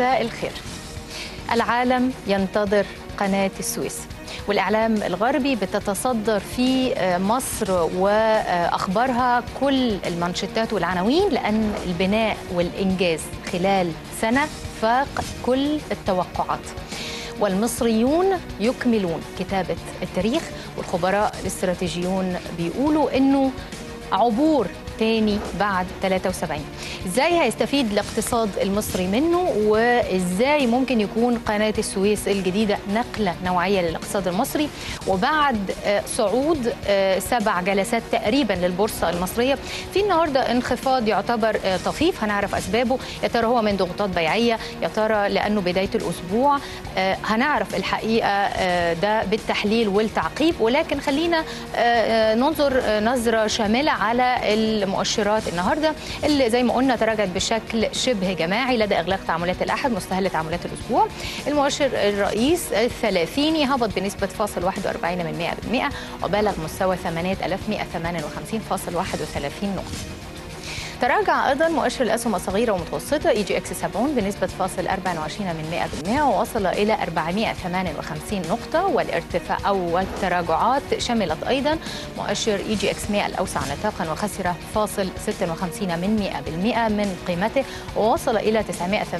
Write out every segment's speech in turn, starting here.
مساء الخير العالم ينتظر قناة السويس والإعلام الغربي بتتصدر في مصر وأخبارها كل المانشيتات والعناوين لأن البناء والإنجاز خلال سنة فاق كل التوقعات والمصريون يكملون كتابة التاريخ والخبراء الاستراتيجيون بيقولوا أنه عبور تاني بعد 73 ازاي هيستفيد الاقتصاد المصري منه وازاي ممكن يكون قناة السويس الجديدة نقلة نوعية للاقتصاد المصري وبعد صعود سبع جلسات تقريبا للبورصة المصرية في النهاردة انخفاض يعتبر طفيف هنعرف أسبابه يا ترى هو من ضغوطات بيعية يا ترى لأنه بداية الأسبوع هنعرف الحقيقة ده بالتحليل والتعقيب ولكن خلينا ننظر نظرة شاملة على المؤشرات النهارده اللي زي ما قلنا تراجعت بشكل شبه جماعي لدى اغلاق تعاملات الاحد مستهل تعاملات الاسبوع المؤشر الرئيس الثلاثيني هبط بنسبه فاصل 41 من 100% وبلغ مستوى 8158.31 نقطه تراجع ايضا مؤشر الاسهم الصغيره والمتوسطه اي جي اكس 70 بنسبه فاصل 24 من 100% ووصل الى 458 نقطه والارتفاع او التراجعات شملت ايضا مؤشر اي جي اكس 100 الاوسع نطاقا وخسر فاصل 56 من 100% من قيمته ووصل الى 938.84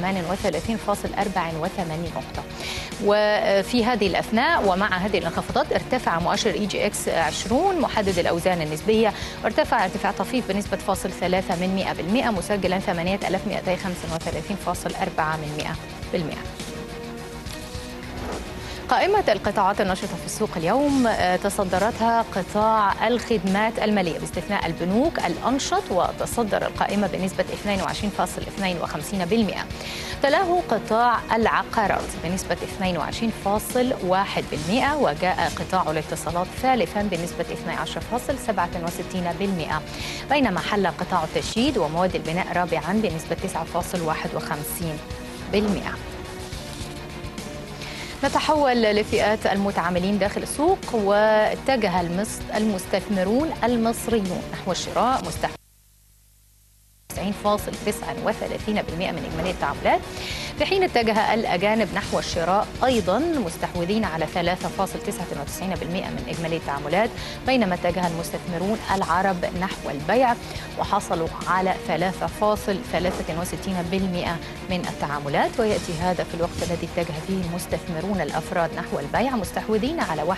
نقطه وفي هذه الاثناء ومع هذه الانخفاضات ارتفع مؤشر اي جي اكس 20 محدد الاوزان النسبيه وارتفع ارتفاع طفيف بنسبه فاصل 3 من 100% مسجلا 8235.4 من 100%. قائمة القطاعات النشطة في السوق اليوم تصدرتها قطاع الخدمات المالية باستثناء البنوك الأنشط وتصدر القائمة بنسبة 22.52% تلاه قطاع العقارات بنسبة 22.1% وجاء قطاع الاتصالات ثالثا بنسبة 12.67% بينما حل قطاع التشييد ومواد البناء رابعا بنسبة 9.51% نتحول لفئات المتعاملين داخل السوق واتجه المستثمرون المصريون نحو الشراء مستحوذ 90.39% من إجمالي التعاملات في حين اتجه الأجانب نحو الشراء أيضا مستحوذين على 3.99% من إجمالي التعاملات بينما اتجه المستثمرون العرب نحو البيع وحصلوا على 3.63% من التعاملات ويأتي هذا في الوقت الذي اتجه فيه المستثمرون الأفراد نحو البيع مستحوذين على 31.73%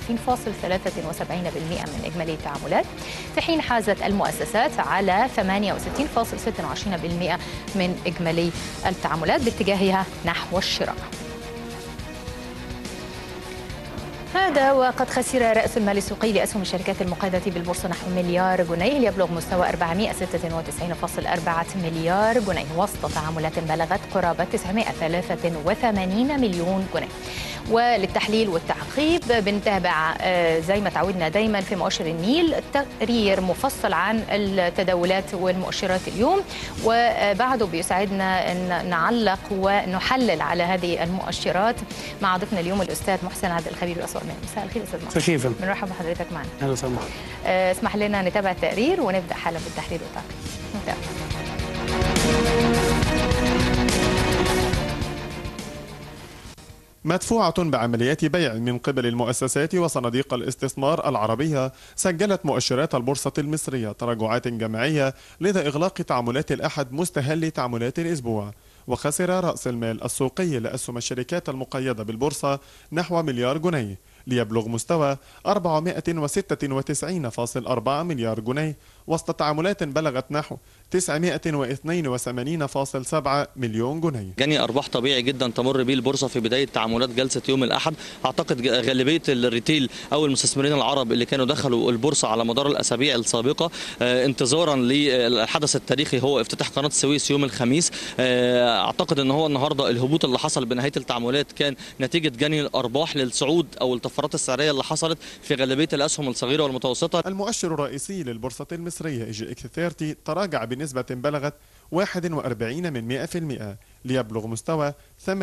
من إجمالي التعاملات في حين حازت المؤسسات على 68 26% من إجمالي التعاملات باتجاهها نحو الشراء هذا وقد خسر رأس المال السوقي لأسهم الشركات المقيدة بالبورصة نحو مليار جنيه ليبلغ مستوى 496.4 مليار جنيه وسط تعاملات بلغت قرابة 983 مليون جنيه وللتحليل والتعقيب بنتابع زي ما تعودنا دايما في مؤشر النيل تقرير مفصل عن التداولات والمؤشرات اليوم وبعده بيسعدنا ان نعلق ونحلل على هذه المؤشرات مع ضيفنا اليوم الاستاذ محسن عبد الخبير الاسوار مساء الخير استاذ محسن كيف بنرحب بحضرتك معنا اهلا وسهلا اسمح لنا نتابع التقرير ونبدا حالا بالتحليل والتعقيب نتابع مدفوعة بعمليات بيع من قبل المؤسسات وصناديق الاستثمار العربية سجلت مؤشرات البورصة المصرية تراجعات جماعية لدى إغلاق تعاملات الأحد مستهل تعاملات الأسبوع وخسر رأس المال السوقي لأسهم الشركات المقيدة بالبورصة نحو مليار جنيه ليبلغ مستوى 496.4 مليار جنيه وسط تعاملات بلغت نحو 982.7 مليون جنيه جني ارباح طبيعي جدا تمر به البورصه في بدايه تعاملات جلسه يوم الاحد اعتقد غالبيه الريتيل او المستثمرين العرب اللي كانوا دخلوا البورصه على مدار الاسابيع السابقه انتظارا للحدث التاريخي هو افتتاح قناه السويس يوم الخميس اعتقد ان هو النهارده الهبوط اللي حصل بنهايه التعاملات كان نتيجه جني الارباح للصعود او الطفرات السعريه اللي حصلت في غالبيه الاسهم الصغيره والمتوسطه المؤشر الرئيسي للبورصة المصرية اي جي اكس 30 تراجع بنسبة بلغت 41 من 100% ليبلغ مستوى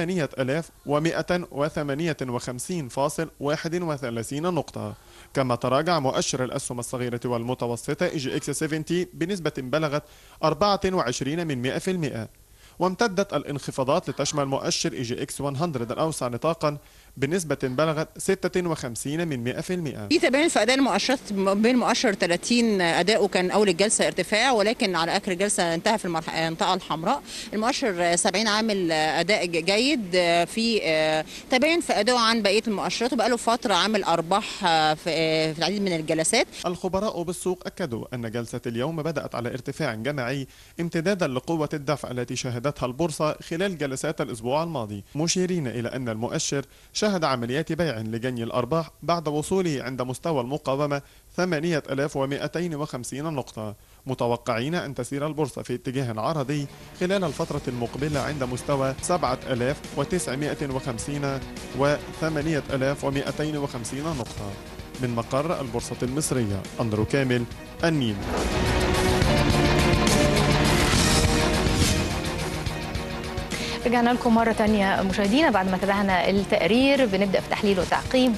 8158.31 نقطة كما تراجع مؤشر الأسهم الصغيرة والمتوسطة اي جي اكس 70 بنسبة بلغت 24 من 100% وامتدت الانخفاضات لتشمل مؤشر اي جي اكس 100 الأوسع نطاقا بنسبة بلغت 56 من 100% في تباين في اداء المؤشرات بين مؤشر 30 اداؤه كان اول الجلسه ارتفاع ولكن على اخر الجلسه انتهى في المرح- المنطقه الحمراء المؤشر 70 عامل اداء ج- جيد في تباين في ادائه عن بقيه المؤشرات وبقاله فتره عامل ارباح في في العديد من الجلسات الخبراء بالسوق أكدوا أن جلسة اليوم بدأت على ارتفاع جماعي امتدادا لقوة الدفع التي شهدتها البورصة خلال جلسات الأسبوع الماضي مشيرين إلى أن المؤشر شهد عمليات بيع لجني الأرباح بعد وصوله عند مستوى المقاومة 8250 نقطة متوقعين أن تسير البورصة في اتجاه عرضي خلال الفترة المقبلة عند مستوى 7950 و 8250 نقطة من مقر البورصة المصرية أندرو كامل النيل رجعنا لكم مرة تانية مشاهدينا بعد ما تابعنا التقرير بنبدأ في تحليل وتعقيب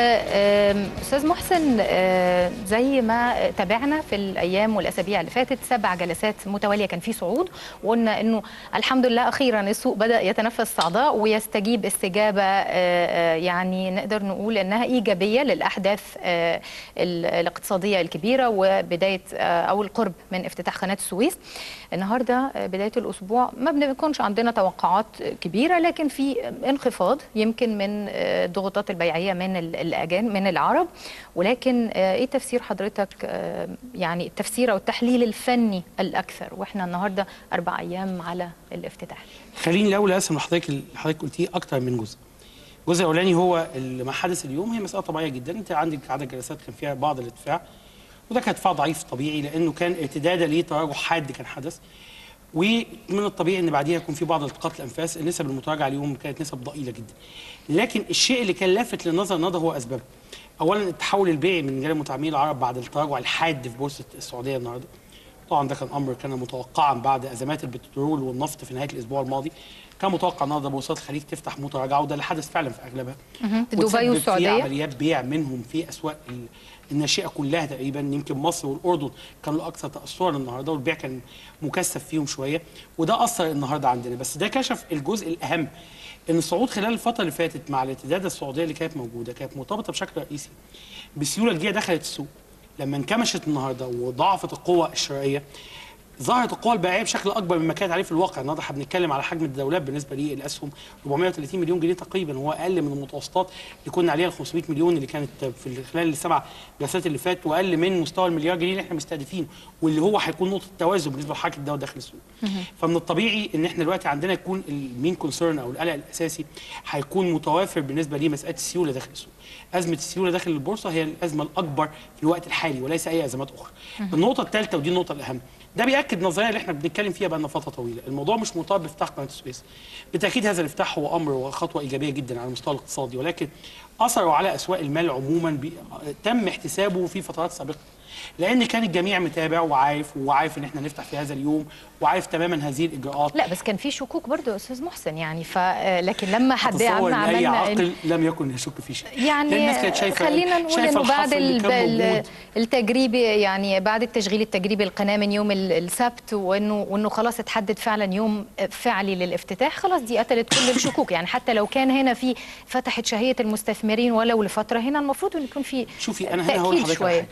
وأستاذ محسن آه، زي ما تابعنا في الأيام والأسابيع اللي فاتت سبع جلسات متوالية كان في صعود وقلنا أنه الحمد لله أخيرا السوق بدأ يتنفس صعداء ويستجيب استجابة آه، آه، يعني نقدر نقول أنها إيجابية للأحداث آه، ال- الاقتصادية الكبيرة وبداية آه، أو القرب من افتتاح قناة السويس النهارده آه، بدايه الاسبوع ما بنكونش عندنا توقعات كبيره لكن في انخفاض يمكن من آه، الضغوطات البيعيه من ال- الاجان من العرب ولكن آه، ايه تفسير حضرتك آه، يعني التفسير او التحليل الفني الاكثر واحنا النهارده اربع ايام على الافتتاح خليني الاول اقسم لحضرتك اللي حضرتك قلتيه اكتر من جزء. الجزء الاولاني هو اللي ما حدث اليوم هي مساله طبيعيه جدا انت عندك عدد جلسات كان فيها بعض الارتفاع وده كان ارتفاع ضعيف طبيعي لانه كان ارتدادا لتراجع حاد كان حدث ومن الطبيعي ان بعديها يكون في بعض التقاط الانفاس النسب المتراجعه اليوم كانت نسب ضئيله جدا لكن الشيء اللي كان لافت للنظر النهارده هو اسبابه اولا التحول البيعي من جانب المتعاملين العرب بعد التراجع الحاد في بورصه السعوديه النهارده طبعا ده كان امر كان متوقعا بعد ازمات البترول والنفط في نهايه الاسبوع الماضي كان متوقع النهارده بورصات الخليج تفتح متراجعه وده اللي حدث فعلا في اغلبها دبي وتسبب في والسعودية. عمليات بيع منهم في اسواق ال- الناشئه كلها تقريبا يمكن مصر والاردن كانوا الاكثر تاثرا النهارده والبيع كان مكثف فيهم شويه وده اثر النهارده عندنا بس ده كشف الجزء الاهم ان الصعود خلال الفتره اللي فاتت مع الارتداد السعوديه اللي كانت موجوده كانت مرتبطه بشكل رئيسي بالسيوله الجديده دخلت السوق لما انكمشت النهارده وضعفت القوه الشرائيه ظهرت القوى البيعيه بشكل اكبر مما كانت عليه في الواقع النهارده احنا بنتكلم على حجم الدولات بالنسبه للاسهم 430 مليون جنيه تقريبا هو اقل من المتوسطات اللي كنا عليها ال 500 مليون اللي كانت في خلال السبع جلسات اللي فات واقل من مستوى المليار جنيه اللي احنا مستهدفينه واللي هو هيكون نقطه توازن بالنسبه لحركه الدول داخل السوق فمن الطبيعي ان احنا دلوقتي عندنا يكون المين كونسيرن او القلق الاساسي هيكون متوافر بالنسبه لمساله السيوله داخل السوق ازمه السيوله داخل البورصه هي الازمه الاكبر في الوقت الحالي وليس اي ازمات اخرى النقطه الثالثه ودي النقطه الاهم ده بياكد نظريه اللي احنا بنتكلم فيها بقى لنا فتره طويله الموضوع مش مرتبط بافتتاح قناه السويس بالتاكيد هذا الافتتاح هو امر وخطوه ايجابيه جدا على المستوى الاقتصادي ولكن اثره على اسواق المال عموما بي... تم احتسابه في فترات سابقه لان كان الجميع متابع وعارف وعارف ان احنا نفتح في هذا اليوم وعارف تماما هذه الاجراءات لا بس كان في شكوك برضه يا استاذ محسن يعني ف لكن لما حد أتصور عملنا ان اي عملنا عاقل لم يكن يشك في شيء يعني لأن الناس كانت شايفه خلينا نقول شايفة انه بعد الحصر اللي ال- كان ال- موجود. التجريبي يعني بعد التشغيل التجريبي القناه من يوم ال- السبت وانه وانه خلاص اتحدد فعلا يوم فعلي للافتتاح خلاص دي قتلت كل الشكوك يعني حتى لو كان هنا في فتحت شهيه المستثمرين ولو لفتره هنا المفروض انه يكون في شوفي انا هنا هقول تأكيد لحضرتك على شويه حاجه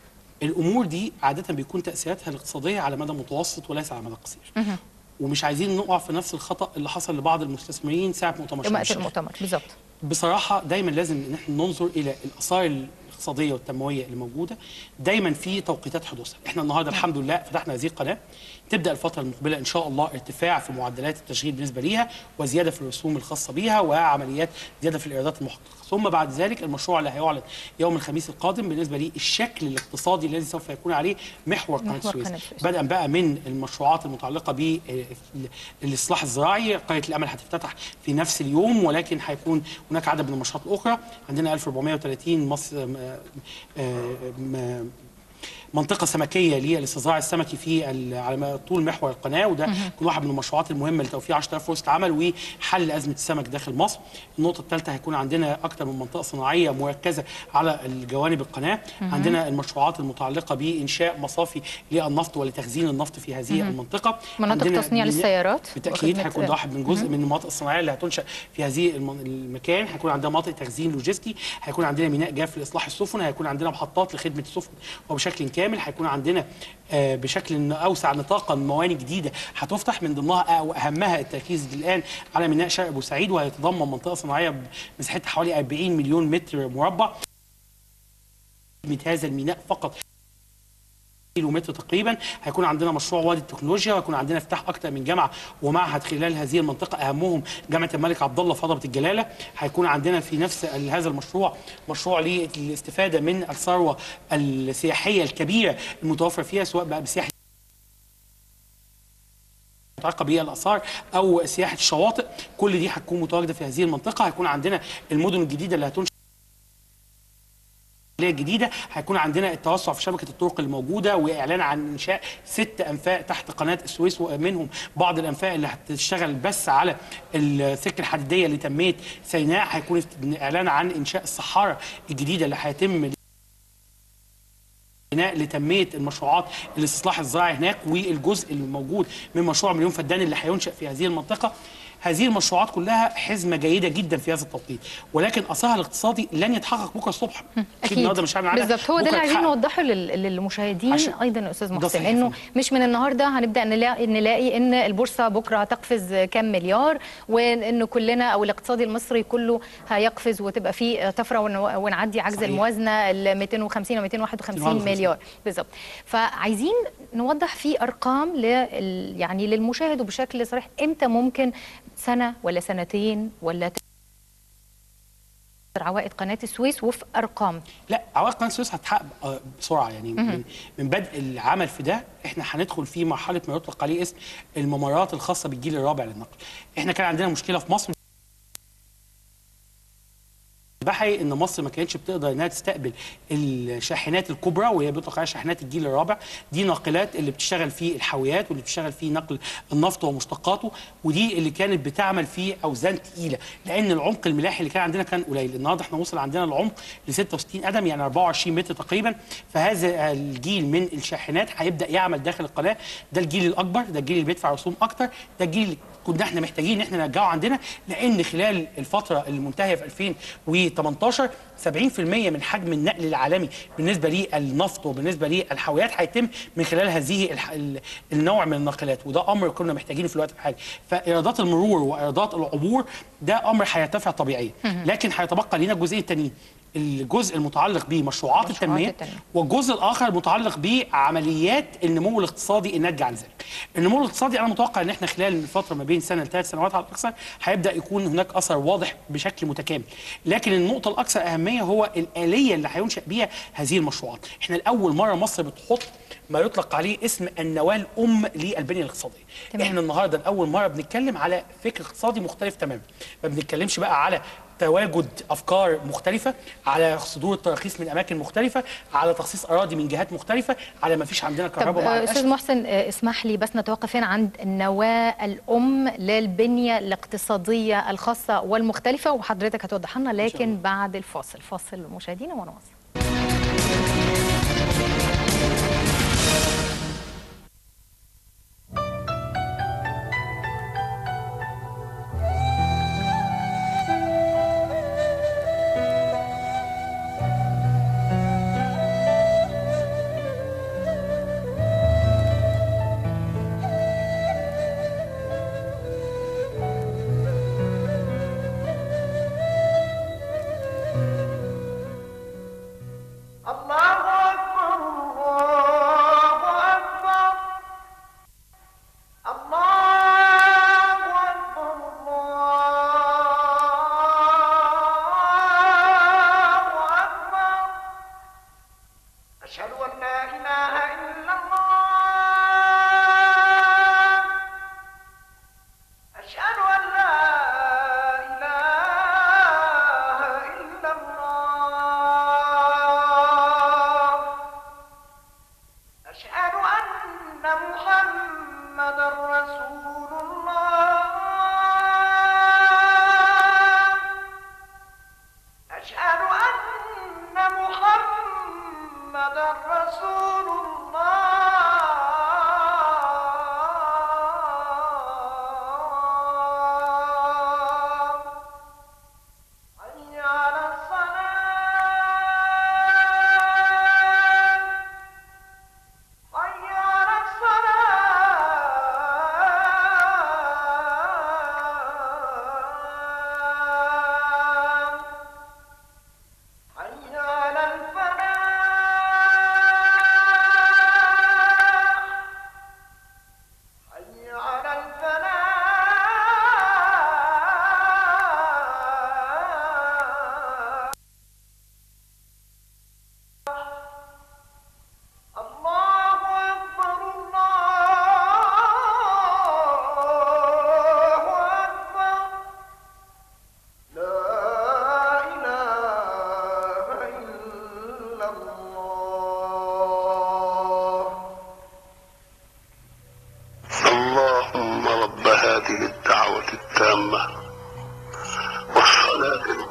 الامور دي عاده بيكون تاثيراتها الاقتصاديه على مدى متوسط وليس على مدى قصير ومش عايزين نقع في نفس الخطا اللي حصل لبعض المستثمرين ساعه مؤتمر شرم وقت الشيخ. المؤتمر بالظبط بصراحه دايما لازم ان احنا ننظر الى الاثار الاقتصاديه والتنمويه اللي موجوده دايما في توقيتات حدوثها احنا النهارده الحمد لله فتحنا هذه القناه تبدا الفتره المقبله ان شاء الله ارتفاع في معدلات التشغيل بالنسبه ليها وزياده في الرسوم الخاصه بيها وعمليات زياده في الايرادات المحققه ثم بعد ذلك المشروع اللي هيعلن يوم الخميس القادم بالنسبه لي الشكل الاقتصادي الذي سوف يكون عليه محور قناه محور السويس قناة السويس. بدءا بقى من المشروعات المتعلقه بالاصلاح الزراعي قريه الامل هتفتتح في نفس اليوم ولكن هيكون هناك عدد من المشروعات الاخرى عندنا 1430 مصر م- آه، م- منطقه سمكيه للاستزراع السمكي في ال- على طول محور القناه وده كل واحد من المشروعات المهمه لتوفير 10000 فرصه عمل وحل ازمه السمك داخل مصر. النقطه الثالثه هيكون عندنا اكثر من منطقه صناعيه مركزه على الجوانب القناه. عندنا المشروعات المتعلقه بانشاء مصافي للنفط ولتخزين النفط في هذه المنطقه. مناطق عندنا تصنيع بناء- للسيارات بالتاكيد وخدمة- هيكون ده واحد من جزء من المناطق الصناعيه اللي هتنشا في هذه الم- المكان هيكون عندنا مناطق تخزين لوجستي هيكون عندنا ميناء جاف لاصلاح السفن هيكون عندنا محطات لخدمه السفن وبشكل كامل هيكون عندنا آه، بشكل اوسع نطاقا موانئ جديده هتفتح من ضمنها واهمها التركيز الان على ميناء شرق بورسعيد وهيتضمن منطقه صناعيه بمساحتها حوالي 40 مليون متر مربع خدمة هذا الميناء فقط كيلو متر تقريبا هيكون عندنا مشروع وادي التكنولوجيا وهيكون عندنا افتتاح اكثر من جامعه ومعهد خلال هذه المنطقه اهمهم جامعه الملك عبد الله في هضبه الجلاله هيكون عندنا في نفس ال- هذا المشروع مشروع للاستفاده من الثروه السياحيه الكبيره المتوفر فيها سواء بقى بسياحه متعلقه بالاثار او سياحه الشواطئ كل دي هتكون متواجده في هذه المنطقه هيكون عندنا المدن الجديده اللي هتنشأ العمليه الجديده هيكون عندنا التوسع في شبكه الطرق الموجوده واعلان عن انشاء ست انفاق تحت قناه السويس ومنهم بعض الانفاق اللي هتشتغل بس على السكه الحديديه لتنميه سيناء هيكون اعلان عن انشاء الصحاره الجديده اللي هيتم بناء لتنميه المشروعات الاستصلاح الزراعي هناك والجزء الموجود من مشروع مليون فدان اللي هينشا في هذه المنطقه هذه المشروعات كلها حزمه جيده جدا في هذا التوقيت ولكن اثرها الاقتصادي لن يتحقق بكره الصبح النهارده مش هنعمل عنها بالظبط هو ده بكرة اللي عايزين يتحقق. نوضحه لل- للمشاهدين عشان- ايضا يا استاذ ده محسن صحيح انه فعلا. مش من النهارده هنبدا نلاقي نلاقي ان البورصه بكره هتقفز كام مليار وان كلنا او الاقتصاد المصري كله هيقفز وتبقى فيه طفره ون- ونعدي عجز صحيح. الموازنه ال 250 و 251 251. مليار بالظبط فعايزين نوضح في ارقام لل يعني للمشاهد وبشكل صريح امتى ممكن سنه ولا سنتين ولا عوائد قناه السويس وفي ارقام لا عوائق قناه السويس هتحقق آه، بسرعه يعني من, من بدء العمل في ده احنا هندخل في مرحله ما يطلق عليه اسم الممرات الخاصه بالجيل الرابع للنقل احنا كان عندنا مشكله في مصر بحي ان مصر ما كانتش بتقدر انها تستقبل الشاحنات الكبرى وهي بيطلق عليها شاحنات الجيل الرابع دي ناقلات اللي بتشتغل في الحاويات واللي بتشتغل في نقل النفط ومشتقاته ودي اللي كانت بتعمل في اوزان تقيله لان العمق الملاحي اللي كان عندنا كان قليل النهارده احنا وصل عندنا العمق ل 66 قدم يعني 24 متر تقريبا فهذا الجيل من الشاحنات هيبدا يعمل داخل القناه ده الجيل الاكبر ده الجيل اللي بيدفع رسوم اكتر ده الجيل اللي كنا احنا محتاجين ان احنا نرجعه عندنا لان خلال الفتره المنتهيه في 2018 70% من حجم النقل العالمي بالنسبه للنفط وبالنسبه للحاويات هيتم من خلال هذه الح... ال- النوع من الناقلات وده امر كنا محتاجينه في الوقت الحالي فايرادات المرور وايرادات العبور ده امر هيرتفع طبيعيا لكن هيتبقى لنا الجزئين التانيين الجزء المتعلق بمشروعات التنميه التنمية. والجزء الاخر المتعلق بعمليات النمو الاقتصادي الناتجه عن ذلك. النمو الاقتصادي انا متوقع ان احنا خلال الفتره ما بين سنه لثلاث سنوات على الاكثر هيبدا يكون هناك اثر واضح بشكل متكامل. لكن النقطه الاكثر اهميه هو الاليه اللي هينشا بيها هذه المشروعات. احنا لاول مره مصر بتحط ما يطلق عليه اسم النواه الام للبنيه الاقتصاديه. تمام. احنا النهارده لاول مره بنتكلم على فكر اقتصادي مختلف تماما. ما بنتكلمش بقى على تواجد افكار مختلفه على صدور التراخيص من اماكن مختلفه على تخصيص اراضي من جهات مختلفه على ما فيش عندنا طب كهرباء مع آه، استاذ الأشجار. محسن آه، اسمح لي بس نتوقف هنا عند النواه الام للبنيه الاقتصاديه الخاصه والمختلفه وحضرتك هتوضح لنا لكن بعد الفاصل فاصل مشاهدينا ونواصل الله أكبر الله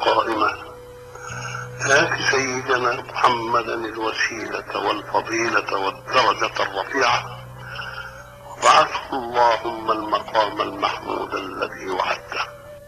القائمة آت سيدنا محمدا الوسيلة والفضيلة والدرجة الرفيعة وابعثه اللهم المقام المحمود الذي وعدته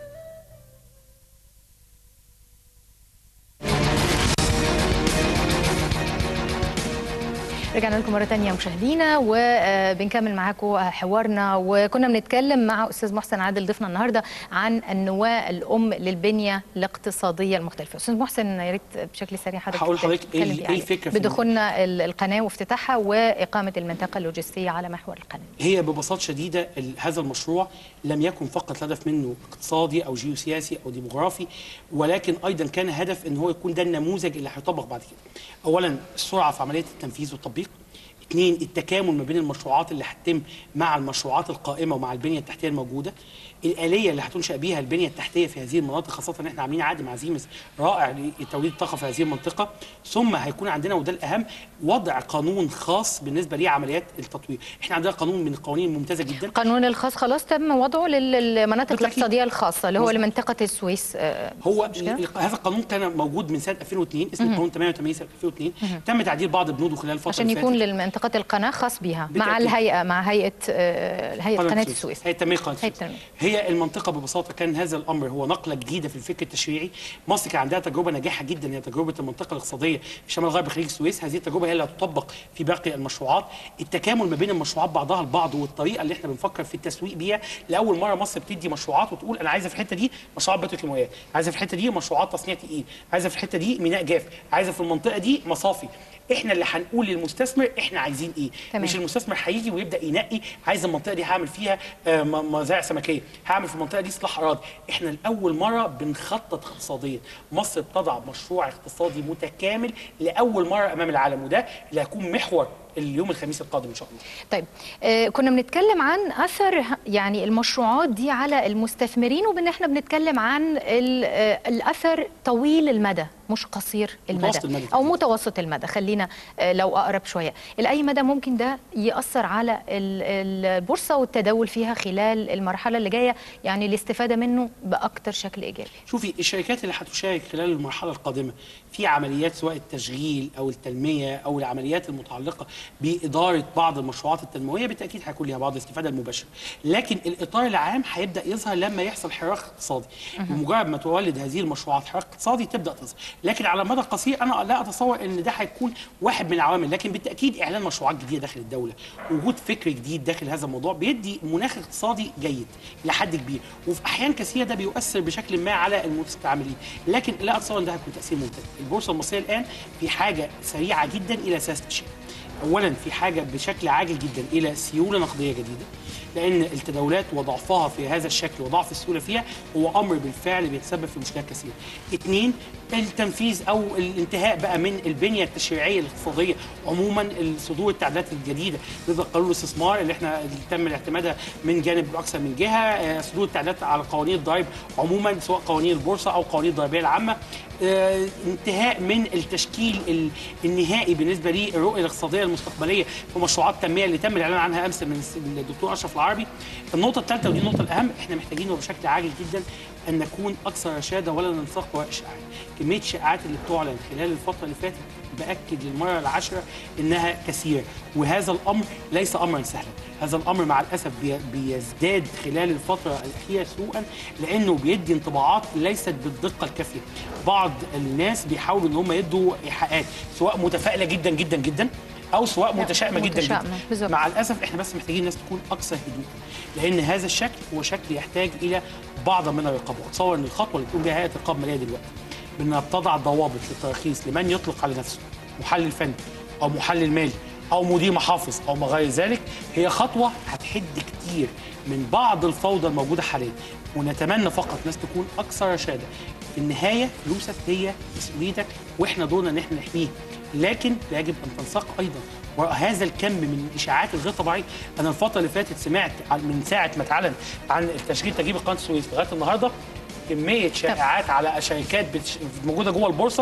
رجعنا لكم مرة تانية مشاهدينا وبنكمل معاكم حوارنا وكنا بنتكلم مع أستاذ محسن عادل ضيفنا النهاردة عن النواة الأم للبنية الاقتصادية المختلفة أستاذ محسن يا ريت بشكل سريع حضرتك هقول لحضرتك إيه- تتكلم إيه فيه عليه. الفكرة في بدخولنا ال- القناة وافتتاحها وإقامة المنطقة اللوجستية على محور القناة هي ببساطه شديده ال- هذا المشروع لم يكن فقط هدف منه اقتصادي او جيوسياسي او ديموغرافي ولكن ايضا كان هدف ان هو يكون ده النموذج اللي هيطبق بعد كده. اولا السرعه في عمليه التنفيذ والتطبيق. اثنين التكامل ما بين المشروعات اللي هتتم مع المشروعات القائمه ومع البنيه التحتيه الموجوده. الاليه اللي هتنشا بيها البنيه التحتيه في هذه المناطق خاصه ان احنا عاملين عقد مع زيمس رائع لتوليد الطاقه في هذه المنطقه ثم هيكون عندنا وده الاهم وضع قانون خاص بالنسبه لعمليات التطوير احنا عندنا قانون من القوانين الممتازه جدا القانون الخاص خلاص تم وضعه لل- للمناطق بالتأكيد. الاقتصادية الخاصة اللي هو مظبوط. لمنطقة السويس آه، هو مش كده؟ ال- هذا القانون كان موجود من سنه 2002 اسمه قانون 88 سنه 2002 تم تعديل بعض بنوده خلال الفتره عشان اللي يكون فاتت. للمنطقة القناة خاص بيها مع بالتأكيد. الهيئة مع هيئة آه، هيئة قناة السويس هي التنميه قناه هيئة السويس التنمية. هي المنطقه ببساطه كان هذا الامر هو نقله جديده في الفكر التشريعي مصر كان عندها تجربه ناجحه جدا هي تجربه المنطقه الاقتصاديه في شمال غرب خليج السويس هذه التجربه هي اللي هتطبق في باقي المشروعات التكامل ما بين المشروعات بعضها البعض والطريقه اللي احنا بنفكر في التسويق بيها لاول مره مصر بتدي مشروعات وتقول انا عايزه في الحته دي مشروعات بتروكيماويات عايزه في الحته دي مشروعات تصنيع تقيل عايزه في الحته دي ميناء جاف عايزه في المنطقه دي مصافي احنا اللي هنقول للمستثمر احنا عايزين ايه تمام. مش المستثمر هيجي ويبدا ينقي عايز المنطقه دي هعمل فيها آه، م- مزارع سمكيه هعمل في المنطقه دي اصلاح اراضي احنا لاول مره بنخطط اقتصاديا مصر بتضع مشروع اقتصادي متكامل لاول مره امام العالم وده اللي هيكون محور اليوم الخميس القادم ان شاء الله طيب آه، كنا بنتكلم عن اثر ه- يعني المشروعات دي على المستثمرين وبان احنا بنتكلم عن ال- آه، الاثر طويل المدى مش قصير المدى متوسط المدى. او متوسط المدى خلينا آه، لو اقرب شويه لاي مدى ممكن ده ياثر على ال- البورصه والتداول فيها خلال المرحله اللي جايه يعني الاستفاده منه باكتر شكل ايجابي شوفي الشركات اللي هتشارك خلال المرحله القادمه في عمليات سواء التشغيل او التنميه او العمليات المتعلقه باداره بعض المشروعات التنمويه بالتاكيد هيكون لها بعض الاستفاده المباشره لكن الاطار العام هيبدا يظهر لما يحصل حراك اقتصادي بمجرد ما تولد هذه المشروعات حراك اقتصادي تبدا تظهر لكن على المدى القصير انا لا اتصور ان ده هيكون واحد من العوامل لكن بالتاكيد اعلان مشروعات جديده داخل الدوله وجود فكر جديد داخل هذا الموضوع بيدي مناخ اقتصادي جيد لحد كبير وفي احيان كثيره ده بيؤثر بشكل ما على المستعملين لكن لا اتصور ان ده هيكون تاثير ممتد البورصه المصريه الان في حاجه سريعه جدا الى سياسه تشغيل اولا في حاجه بشكل عاجل جدا الى سيوله نقديه جديده لان التداولات وضعفها في هذا الشكل وضعف السيوله فيها هو امر بالفعل بيتسبب في مشكلات كثيره. اثنين التنفيذ او الانتهاء بقى من البنيه التشريعيه الاقتصاديه عموما صدور التعديلات الجديده مثل قانون الاستثمار اللي احنا اللي تم اعتمادها من جانب اكثر من جهه آه، صدور التعديلات على قوانين الضرائب عموما سواء قوانين البورصه او قوانين الضريبيه العامه آه، انتهاء من التشكيل ال- النهائي بالنسبه للرؤيه الاقتصاديه المستقبليه في مشروعات التنميه اللي تم الاعلان عنها امس من الس- الدكتور اشرف العربي. النقطه الثالثه ودي النقطه الاهم احنا محتاجين بشكل عاجل جدا ان نكون اكثر رشاده ولا ننساق وراء الشائعات. كميه الشائعات اللي بتعلن خلال الفتره اللي فاتت باكد للمره العاشره انها كثيره وهذا الامر ليس امرا سهلا هذا الامر مع الاسف بي- بيزداد خلال الفتره الاخيره سوءا لانه بيدي انطباعات ليست بالدقه الكافيه بعض الناس بيحاولوا ان هم يدوا ايحاءات سواء متفائله جدا جدا جدا او سواء لا، متشائمه جدا جدا متشائمة، بالظبط. مع الاسف احنا بس محتاجين الناس تكون اكثر هدوء لان هذا الشكل هو شكل يحتاج الى بعض من الرقابه اتصور ان الخطوه اللي بتقوم بها هيئه الرقابه الماليه دلوقتي بانها بتضع ضوابط للترخيص لمن يطلق على نفسه محلل فني او محلل مالي او مدير محافظ او ما غير ذلك هي خطوه هتحد كتير من بعض الفوضى الموجوده حاليا ونتمنى فقط ناس تكون اكثر رشاده في النهايه فلوسك هي مسؤوليتك واحنا دورنا ان احنا نحميها لكن يجب ان تنساق ايضا وراء هذا الكم من الاشاعات الغير طبيعيه انا الفتره اللي فاتت سمعت عن- من ساعه ما اتعلن عن التشغيل تجريب قناه السويس لغايه النهارده كميه شائعات على شركات بتش... موجوده جوه البورصه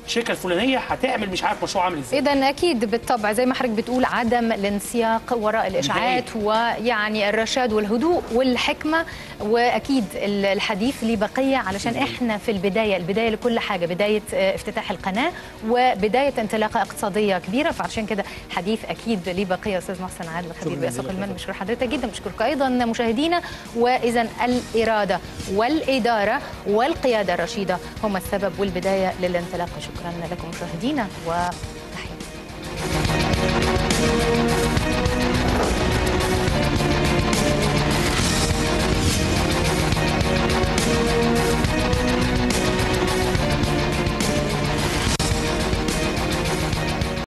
الشركه الفلانيه هتعمل مش عارف مشروع عامل ازاي اذا اكيد بالطبع زي ما حضرتك بتقول عدم الانسياق وراء الاشاعات ويعني الرشاد والهدوء والحكمه واكيد ال- الحديث ليه بقيه علشان احنا في البدايه البدايه لكل حاجه بدايه آه، افتتاح القناه وبدايه انطلاقه اقتصاديه كبيره فعشان كده حديث اكيد ليه بقيه استاذ محسن عادل خبير شكراً باسواق جزيلاً. المال بشكر حضرتك جدا بشكرك ايضا مشاهدينا واذا الاراده والاداره والقياده الرشيده هما السبب والبدايه للانطلاق شكرا لكم مشاهدينا و